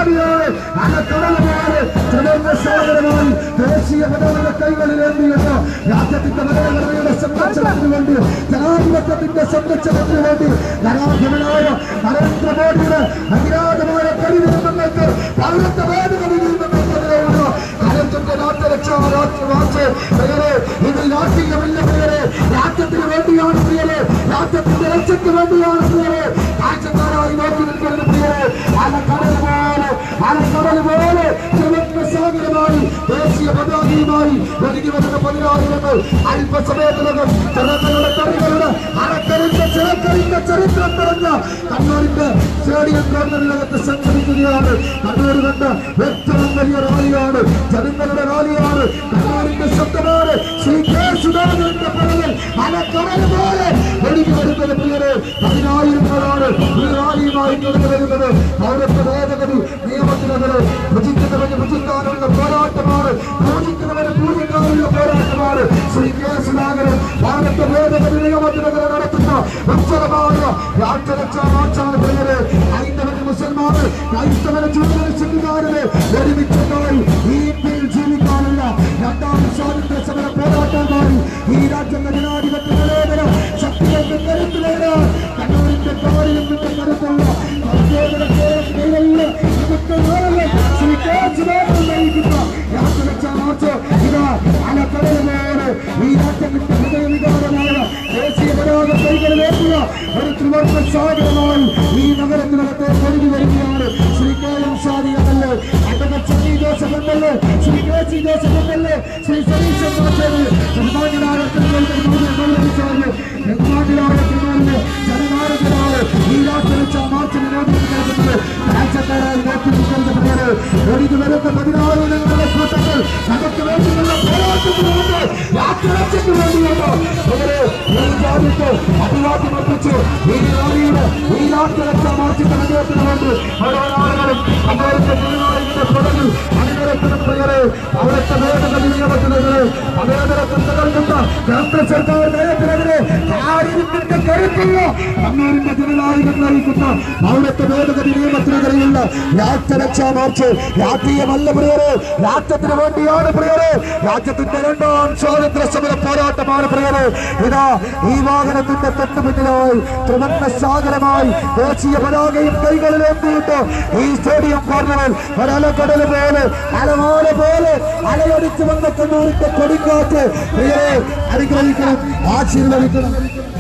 പോരാടിയാണ് അലക്കടലുമാണ് ത്രിവർണ്ണസാഗരമായി ദേശീയ പതാക കൈകളിലേന്തിയിട്ട് രാജ്യത്തിന്റെ ഭരണഘടനയുടെ സംരക്ഷണത്തിന് വേണ്ടി ജനാധിപത്യത്തിന്റെ സംരക്ഷണത്തിന് വേണ്ടി നരാധമനായ നരേന്ദ്രമോദിയുടെ അധിരാജമായ കരിനിയമങ്ങൾക്ക് പൗരത്വ ഭേദഗതി നിയമങ്ങൾക്കെതിരെയുള്ള കരുത്തിന്റെ രാജ്യരക്ഷാ രാജ്യവാച്ച് പ്രിയരെ ഇതിൽ രാഷ്ട്രീയമില്ല പ്രിയരെ രാജ്യത്തിന് വേണ്ടിയാണ് പ്രിയരെ രാജ്യത്തിന്റെ രക്ഷയ്ക്ക് വേണ്ടിയാണ് പ്രിയരെ കാഴ്ചക്കാരായി നോക്കി നിൽക്കുന്നത് പ്രിയരെ അലക്കടൽ പോലെ അലക്കടൽ പോലെ സാഗരമായി ദേശീയ പതാകയുമായി ഒഴുകി വരുന്ന പതിനായിരങ്ങൾ അല്പസമയത്തിനകം ജനങ്ങളുടെ കറികളുടെ അരക്കരിന്റെ ചിറക്കരിന്റെ ചരിത്രം നിറഞ്ഞ കണ്ണൂരിന്റെ സ്റ്റേഡിയം കോർണറിനകത്ത് സംഘടിക്കുകയാണ് കണ്ണൂർ കണ്ട ഏറ്റവും വലിയ റാലിയാണ് ജനങ്ങളുടെ റാലിയാണ് കണ്ണൂരിന്റെ ശബ്ദമാണ് ശ്രീ കെ സുധാകരന്റെ പടകൾ അലക്കടൽ പോലെ ഒഴുകി വരുന്നത് പ്രിയരെ പതിനായിരങ്ങളാണ് ഈ റാലിയുമായി കടന്നു വരുന്നത് പൗരത്വ ഭേദഗതി നിയമത്തിനെതിരെ ഭുജിക്കുന്നവന് ഭുജിക്കാനുള്ള പോരാട്ടമാണ് പൂജിക്കുന്നവന് പൂജിക്കാനുള്ള പോരാട്ടമാണ് ശ്രീ കെ സുധാകരൻ പൗരത്വ ഭേദഗതി നിയമത്തിനെതിരെ നടത്തുന്ന ഉത്സവമായ രാഷ്ട്രരക്ഷാ മാർച്ചാണ് പ്രിയരെ ഹൈന്ദവന് മുസൽമാന് ക്രൈസ്തവന് ചുമതല സിഖുകാരന് ഒരുമിച്ചുണ്ടായി ഈ ഇന്ത്യയിൽ ജീവിക്കാനുള്ള രണ്ടാം സ്വാതന്ത്ര്യ സമര പോരാട്ടമായി ഈ രാജ്യത്തെ ജനാധിപത്യ നിലനില ശക്തികൾക്ക് കരുത്ത് നേടാൻ കണ്ണൂരിന്റെ കാര്യം കരുത്തുള്ള പ്രത്യേകത കേരളത്തിലുള്ള നമുക്ക് നാളെ ശ്രീ കെ സുധാകരൻ നയിക്കുന്ന രാഷ്ട്രരക്ഷാ മാർച്ച് ഇതാ അലക്കടലാണ് ഈ രാജ്യത്തിന്റെ ഹൃദയവികാരമായ ദേശീയ പതാക കൈകളിലേക്കുക ഒരു ത്രിവർണ്ണ സാഗരമായി ഈ നഗരത്തിനകത്തെ ഒഴുകി വരികയാണ് Shri K M Shadi M L A advocate Sunny Joseph M L A Shri K C Joseph M L A Shri Satheesan master ബഹുമാന്യനായ ബഹുമാനിച്ചാല് ബഹുമാന്യനായ തിരുവല്ല ജനനായകനാണ് ഈ രാഷ്ട്രരക്ഷാ മാർച്ചിന് നേതൃത്വം നൽകുന്നത് കാഴ്ചക്കാരായി നോക്കി നിൽക്കുന്ന പേര് ഒഴുകി വരുന്ന പതിനായിരങ്ങളുടെ കൂട്ടങ്ങൾ നമുക്ക് വേണ്ടിയുള്ള പോരാട്ടത്തിനുണ്ട് രാഷ്ട്രരക്ഷയ്ക്ക് വേണ്ടിയുണ്ട് അവര് ഈ രാജ്യത്ത് അഭിവാദ്യം അർപ്പിച്ച് ഈ റാലിയുടെ ഈ രാഷ്ട്രരക്ഷാ മാർച്ചിന്റെ വിജയത്തിന് വേണ്ടി ഓരോ ആളുകളും അമേരിക്കൻ ജനനായകന്റെ പടകിൽ അണിനിരക്കുന്ന പ്രിയരെ അവിടുത്തെ ഭേദഗതി നിയമത്തിനെതിരെ അവേദനത്തിൽ തകർക്കുന്ന കേന്ദ്ര സർക്കാർ നയത്തിനെതിരെ ആയിരത്തിന്റെ കരുത്തുള്ള കണ്ണൂരിന്റെ ജനനായകൻ നയിക്കുന്ന പൗരത്വ ഭേദഗതി നിയമത്തിനെതിരെയുള്ള രാഷ്ട്രരക്ഷാ മാർച്ച് രാഷ്ട്രീയമല്ല പ്രിയരെ രാജ്യത്തിന് വേണ്ടിയാണ് പ്രിയരെ രാജ്യത്തിന്റെ രണ്ടാം സ്വാതന്ത്ര്യ സമര പോരാട്ടമാണ് പ്രിയരെ ഇതാ ഈ വാഹനത്തിന്റെ തൊട്ടു പിന്നിലായി ത്രിവർണ്ണ സാഗരമായി ദേശീയ പതാകയും കൈകളിലേന്തിയിട്ട് ഈ സ്റ്റേഡിയം കോർണറിൽ ഒരലക്കടൽ പോലെ അലമാല പോലെ അലയടിച്ചു വന്ന കണ്ണൂരിന്റെ കൊടിക്കാറ്റ് പ്രിയരെ അനുഗ്രഹിക്കണം ആശീർവദിക്കണം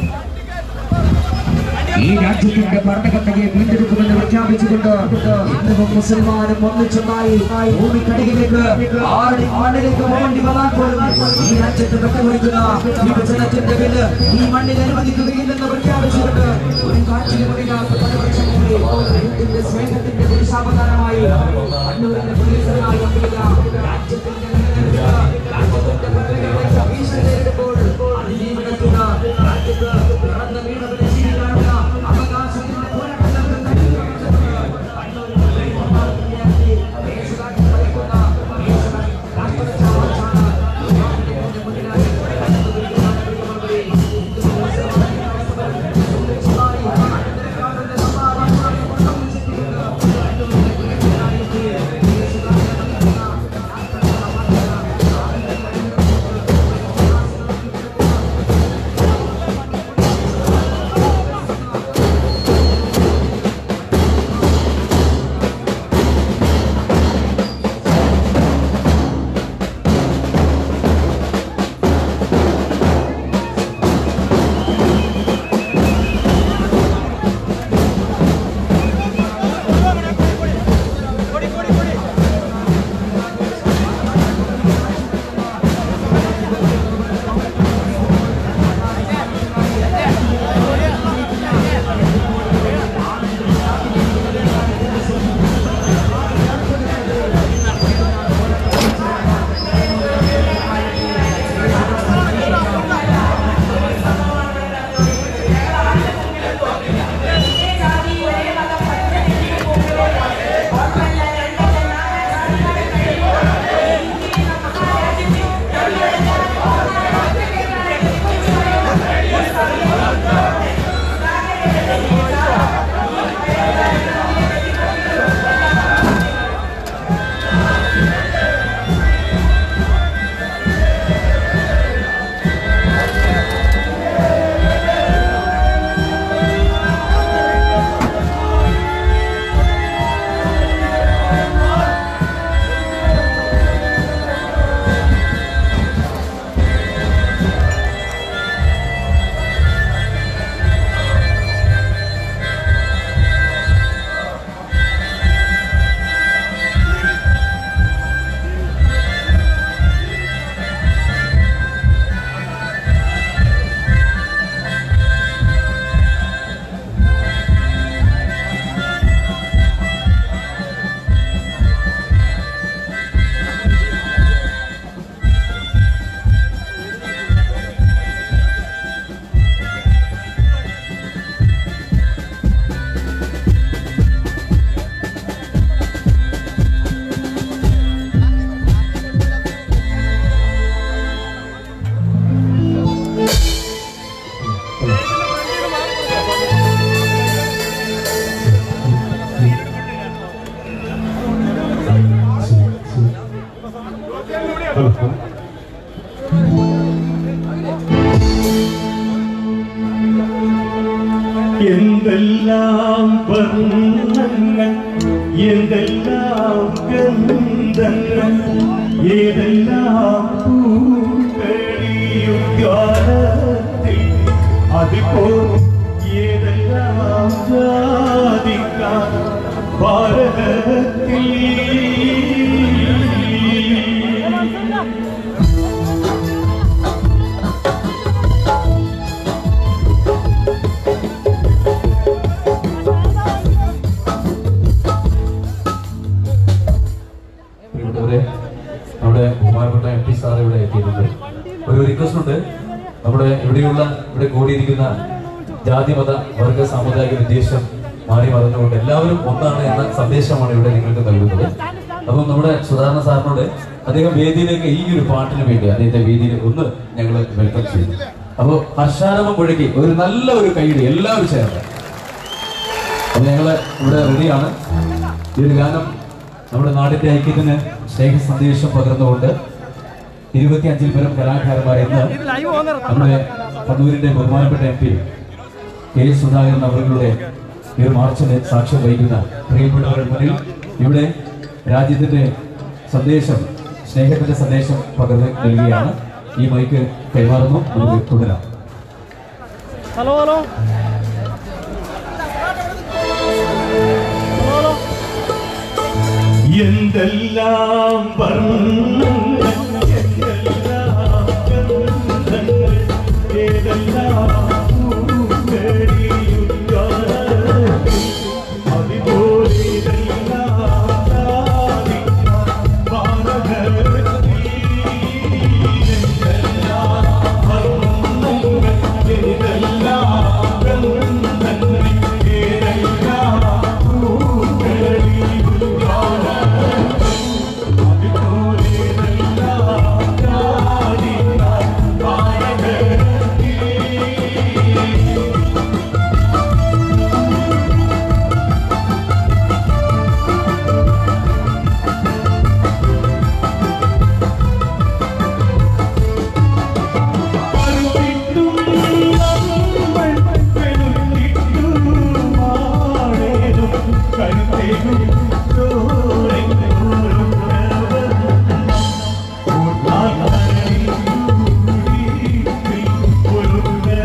ഈ രാജ്യത്തിന്റെ ഭരണഘടനയെ വീണ്ടെടുക്കുമെന്ന് പ്രഖ്യാപിച്ചുകൊണ്ട് ഹിന്ദുവും മുസൽമാനും ഒന്നിച്ചൊന്നായി ഭൂമിക്കടിയിലേക്ക് ആടി മണ്ണിലേക്ക് പോകേണ്ടി വന്നാൽ പോലും ഈ രാജ്യത്ത് വെട്ടുകൊടുക്കുന്ന വിഭജനത്തിന്റെ വില് ഈ മണ്ണിൽ അനുവദിക്കുകയില്ലെന്ന് പ്രഖ്യാപിച്ചുകൊണ്ട് ഒരു കാറ്റിന് മുറിയാത്ത പലവർഷങ്ങളെ ഹിന്ദുവിന്റെ സ്നേഹത്തിന്റെ പുരുഷാവതാരമായി കണ്ണൂരിന്റെ പോലീസുകാരായി രാജ്യത്തിന്റെ നിലനിൽക്കുക രാജ്യത്തിന്റെ ഭരണഘടനയ്ക്ക് ഭീഷണി നേരിടുമ്പോൾ അതിജീവനത്തിന് രാജ്യത്ത് പിറന്ന വീണവരെ ജീവിക്കാനുള്ള അവകാശത്തിന്റെ പോരാട്ടം ും എന്തെല്ലാം വർണ്ണങ്ങൾ എന്തെല്ലാം ഗന്ധങ്ങൾ ഏതെല്ലാം പൂക്കളിയും ഗാനത്തിൽ അതിപ്പോ ഏതെല്ലാം ജാതിക്കാർ ഭാരതത്തിൽ പ്രിയപ്പെട്ടവരെ നമ്മുടെ ബഹുമാനപ്പെട്ട എം പി സാർ ഇവിടെ എത്തിയിട്ടുണ്ട് ഒരു റിക്വസ്റ്റ് ഉണ്ട് നമ്മുടെ ഇവിടെയുള്ള ഇവിടെ കൂടിയിരിക്കുന്ന ജാതി മത വർഗ സാമുദായിക വിദ്വേഷം മാറി മറന്നുകൊണ്ട് എല്ലാവരും ഒന്നാണ് എന്ന സന്ദേശമാണ് ഇവിടെ നിങ്ങൾക്ക് നൽകുന്നത് അപ്പം നമ്മുടെ സുധാരണ സാറിനോട് അദ്ദേഹം വേദിയിലേക്ക് ഈ ഒരു പാട്ടിന് വേണ്ടി അദ്ദേഹത്തെ വേദിയിൽ ഒന്ന് ഞങ്ങൾ വെൽക്കം ചെയ്തു അപ്പോൾ ഹർഷാരവം മുഴക്കി ഒരു നല്ല ഒരു കൈയ്യടി എല്ലാവരും ചേർന്ന് അപ്പൊ ഞങ്ങള് ഇവിടെ റെഡിയാണ് ഈ ഒരു ഗാനം നമ്മുടെ നാടിന്റെ ഐക്യത്തിന് സ്നേഹ സന്ദേശം പകർന്നുകൊണ്ട് ഇരുപത്തിയഞ്ചിൽ പരം കലാകാരന്മാർ ഇന്ന് നമ്മുടെ കണ്ണൂരിന്റെ ബഹുമാനപ്പെട്ട എം പി കെ സുധാകരൻ അവരുടെ ഈ ഒരു മാർച്ചിന് സാക്ഷ്യം വഹിക്കുന്ന പ്രിയപ്പെട്ടവരുടെ മുന്നിൽ ഇവിടെ രാജ്യത്തിന്റെ സന്ദേശം സ്നേഹത്തിന്റെ സന്ദേശം പകർന്ന് നൽകുകയാണ് ഈ മൈക്ക് കൈമാറുന്നു നമുക്ക് തുടരാം ഹലോ ഹലോ ഹലോ എന്തെല്ലാം വർണ്ണങ്ങൾ എന്തെല്ലാം ഗന്ധങ്ങൾ ഏതെല്ലാം പൂക്കളിയും ഗാനത്തിൽ അതുപോലെ ഇതെല്ലാം സാധിക്കാം ഭാരതത്തിൽ എന്തെല്ലാം വർണ്ണങ്ങൾ ഏതെല്ലാം ഗന്ധങ്ങൾ ഏതെല്ലാം പൂക്കളിയും ഗാനത്തിൽ അതുപോലെ ഇതെല്ലാം സാധിക്കാം ഭാരതത്തിൽ കരുതിട്ടും നമ്മൾ കരുതിട്ടും ആടേതും കരുത്തേകും ചോരയ്ക്കോരും ഒരു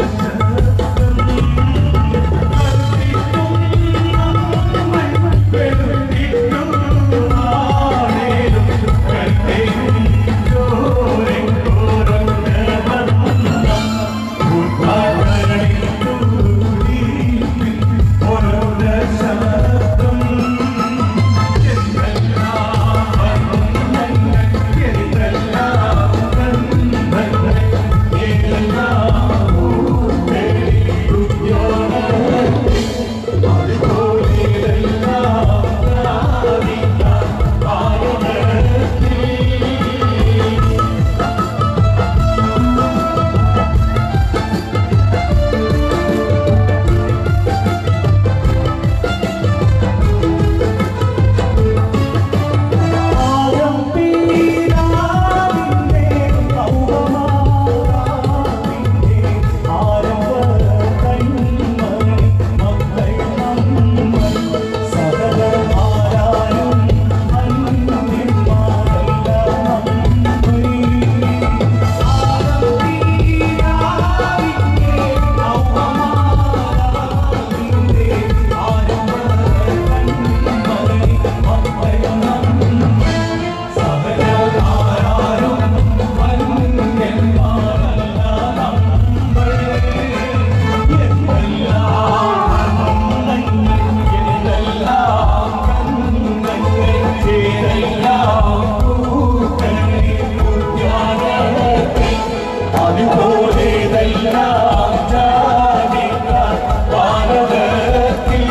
അതുപോലെതെല്ലാം ജാതിക്കാർ ഭാരതത്തിൽ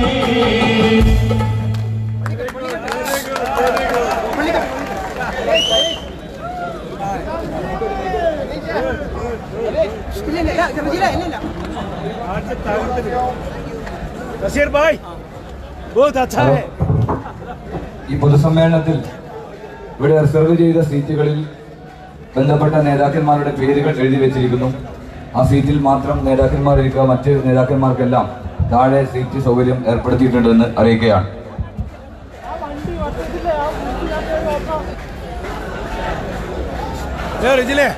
नसीर भाई बहुत अच्छा है ഈ പൊതുസമ്മേളനത്തിൽ ഇവിടെ റിസർവ് ചെയ്ത സീറ്റുകളിൽ ബന്ധപ്പെട്ട നേതാക്കന്മാരുടെ പേരുകൾ എഴുതി വെച്ചിരിക്കുന്നു ആ സീറ്റിൽ മാത്രം നേതാക്കന്മാർ ഇരിക്കുക മറ്റ് നേതാക്കന്മാർക്കെല്ലാം താഴെ സീറ്റ് സൗകര്യം ഏർപ്പെടുത്തിയിട്ടുണ്ടെന്ന് അറിയിക്കുകയാണ് റിജിലേ